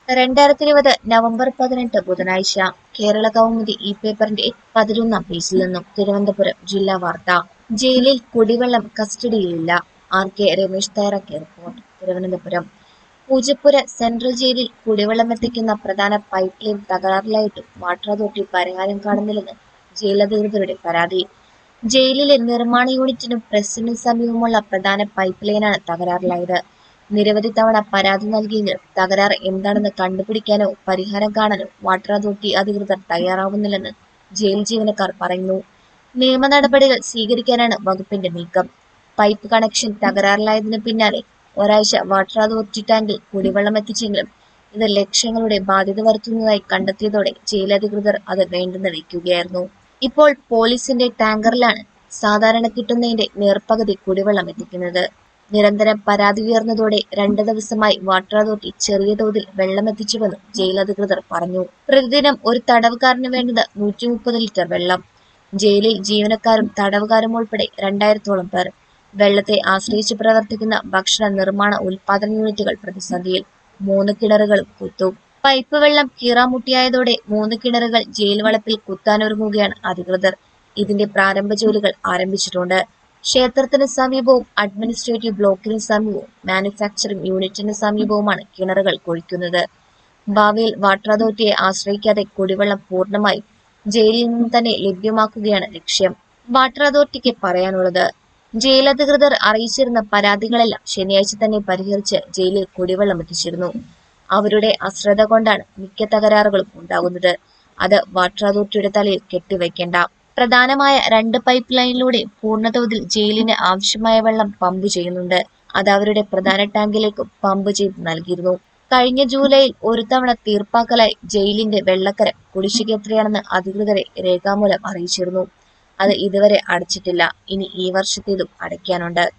രണ്ടായിരത്തി ഇരുപത് നവംബർ പതിനെട്ട് ബുധനാഴ്ച കേരള കൗമുദി ഈ പേപ്പറിന്റെ പതിനൊന്നാം പേജിൽ നിന്നും തിരുവനന്തപുരം ജില്ലാ വാർത്ത ജയിലിൽ കുടിവെള്ളം കസ്റ്റഡിയിലില്ല ആർ കെ രമേശ് തയ്യാറാക്കിയ റിപ്പോർട്ട് തിരുവനന്തപുരം പൂജപ്പുര സെൻട്രൽ ജയിലിൽ കുടിവെള്ളം എത്തിക്കുന്ന പ്രധാന പൈപ്പ് ലൈൻ തകരാറിലായിട്ടും വാട്ടർ അതോറിറ്റി പരിഹാരം കാണുന്നില്ലെന്ന് ജയിലധികൃതരുടെ പരാതി ജയിലിലെ നിർമ്മാണ യൂണിറ്റിനും പ്രസിനും സമീപമുള്ള പ്രധാന പൈപ്പ് ലൈനാണ് തകരാറിലായത് നിരവധി തവണ പരാതി നൽകിയെങ്കിലും തകരാർ എന്താണെന്ന് കണ്ടുപിടിക്കാനോ പരിഹാരം കാണാനോ വാട്ടർ അതോറിറ്റി അധികൃതർ തയ്യാറാവുന്നില്ലെന്ന് ജയിൽ ജീവനക്കാർ പറയുന്നു നിയമ നടപടികൾ സ്വീകരിക്കാനാണ് വകുപ്പിന്റെ നീക്കം പൈപ്പ് കണക്ഷൻ തകരാറിലായതിനു പിന്നാലെ ഒരാഴ്ച വാട്ടർ അതോറിറ്റി ടാങ്കിൽ കുടിവെള്ളം എത്തിച്ചെങ്കിലും ഇത് ലക്ഷങ്ങളുടെ ബാധ്യത വരുത്തുന്നതായി കണ്ടെത്തിയതോടെ ജയിലധികൃതർ അത് വേണ്ടെന്ന് വയ്ക്കുകയായിരുന്നു ഇപ്പോൾ പോലീസിന്റെ ടാങ്കറിലാണ് സാധാരണ കിട്ടുന്നതിന്റെ നേർപ്പകുതി കുടിവെള്ളം എത്തിക്കുന്നത് നിരന്തരം പരാതി ഉയർന്നതോടെ രണ്ട് ദിവസമായി വാട്ടർ അതോറിറ്റി ചെറിയ തോതിൽ വെള്ളം എത്തിച്ചുവെന്നും ജയിലധികൃതർ പറഞ്ഞു പ്രതിദിനം ഒരു തടവുകാരന് വേണ്ടത് നൂറ്റി മുപ്പത് ലിറ്റർ വെള്ളം ജയിലിൽ ജീവനക്കാരും തടവുകാരും ഉൾപ്പെടെ രണ്ടായിരത്തോളം പേർ വെള്ളത്തെ ആശ്രയിച്ച് പ്രവർത്തിക്കുന്ന ഭക്ഷണ നിർമ്മാണ ഉൽപാദന യൂണിറ്റുകൾ പ്രതിസന്ധിയിൽ മൂന്ന് കിണറുകളും കുത്തു പൈപ്പ് വെള്ളം കീറാമുട്ടിയായതോടെ മൂന്ന് കിണറുകൾ ജയിൽ വളപ്പിൽ കുത്താനൊരുങ്ങുകയാണ് അധികൃതർ ഇതിന്റെ പ്രാരംഭ ജോലികൾ ആരംഭിച്ചിട്ടുണ്ട് ക്ഷേത്രത്തിന് സമീപവും അഡ്മിനിസ്ട്രേറ്റീവ് ബ്ലോക്കിന് സമീപവും മാനുഫാക്ചറിംഗ് യൂണിറ്റിന് സമീപവുമാണ് കിണറുകൾ കുഴിക്കുന്നത് ഭാവിയിൽ വാട്ടർ അതോറിറ്റിയെ ആശ്രയിക്കാതെ കുടിവെള്ളം പൂർണ്ണമായും ജയിലിൽ നിന്ന് തന്നെ ലഭ്യമാക്കുകയാണ് ലക്ഷ്യം വാട്ടർ അതോറിറ്റിക്ക് പറയാനുള്ളത് ജയിലധികൃതർ അറിയിച്ചിരുന്ന പരാതികളെല്ലാം ശനിയാഴ്ച തന്നെ പരിഹരിച്ച് ജയിലിൽ കുടിവെള്ളം എത്തിച്ചിരുന്നു അവരുടെ അശ്രദ്ധ കൊണ്ടാണ് മിക്ക തകരാറുകളും ഉണ്ടാകുന്നത് അത് വാട്ടർ അതോറിറ്റിയുടെ തലയിൽ കെട്ടിവെക്കേണ്ട പ്രധാനമായ രണ്ട് പൈപ്പ് ലൈനിലൂടെ പൂർണ്ണതോതിൽ ജയിലിന് ആവശ്യമായ വെള്ളം പമ്പ് ചെയ്യുന്നുണ്ട് അത് അവരുടെ പ്രധാന ടാങ്കിലേക്കും പമ്പ് ചെയ്ത് നൽകിയിരുന്നു കഴിഞ്ഞ ജൂലൈയിൽ ഒരു തവണ തീർപ്പാക്കലായി ജയിലിന്റെ വെള്ളക്കര കുടിശ്ശിക എത്രയാണെന്ന് അധികൃതരെ രേഖാമൂലം അറിയിച്ചിരുന്നു അത് ഇതുവരെ അടച്ചിട്ടില്ല ഇനി ഈ വർഷത്തേതും അടയ്ക്കാനുണ്ട്